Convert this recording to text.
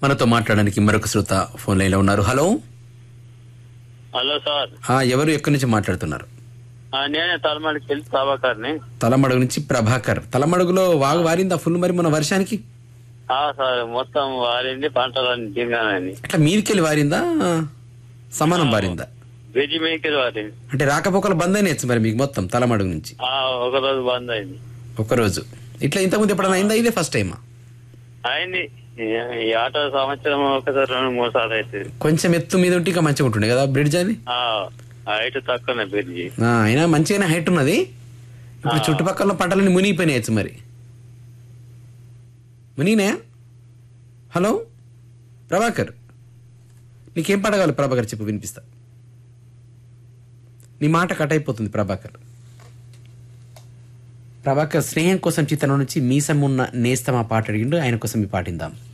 మనతో మాట్లాడడానికి మరొక శ్రోత ఫోన్ లైన్లో ఉన్నారు హలో హలో సార్ ఆ, ఎవరు ఎక్కడి నుంచి మాట్లాడుతున్నారు ఆ, నేనే తలమాడికి వెళ్ళి ప్రభాకర్ని తలమడుగు నుంచి ప్రభాకర్ తలమడుగులో వాగు వారిందా ఫుల్ మరి మన వర్షానికి ఆ సార్ మొత్తం వారింది పంటలన్నీ దిగానని అట్లా మీదికెళ్ళి వారిందా సమానం వారిందా వెజి మేకలు వారింది అంటే రాకపోకలు బంద్ అయినాయి మరి మీకు మొత్తం తలమడుగు నుంచి ఆ, ఒక రోజు బంద్ అయింది ఒక్కరోజు ఇట్లా ఇంతకుముందు ఎప్పుడైనా అయిందా ఇదే ఫస్ట్ టైమా అయింది ఈ- ఈ ఆటో సంవత్సరం ఒకసారి రెండు మూడు సార్లు అవుతుంది కొంచెం ఎత్తు మీద ఉంటే ఇంకా మంచిగా ఉంటుండే కదా బ్రిడ్జ్ అది ఆ, హైట్ తక్కువనే బ్రిడ్జి ఆ, అయినా మంచిగానే హైట్ ఉన్నది ఇప్పుడు చుట్టుపక్కల పంటలన్నీ మునిగిపోయినాయచ్చు మరి మునిగినాయా హలో ప్రభాకర్ నీకేం పాట కావాలి ప్రభాకర్ చెప్పు వినిపిస్తా నీ మాట కట్ అయిపోతుంది ప్రభాకర్ ప్రభాకర్ స్నేహం కోసం చిత్రం నుంచి మీసం ఉన్న నేస్తం ఆ పాట అడిగిండు ఆయన కోసం ఈ పాటిందాం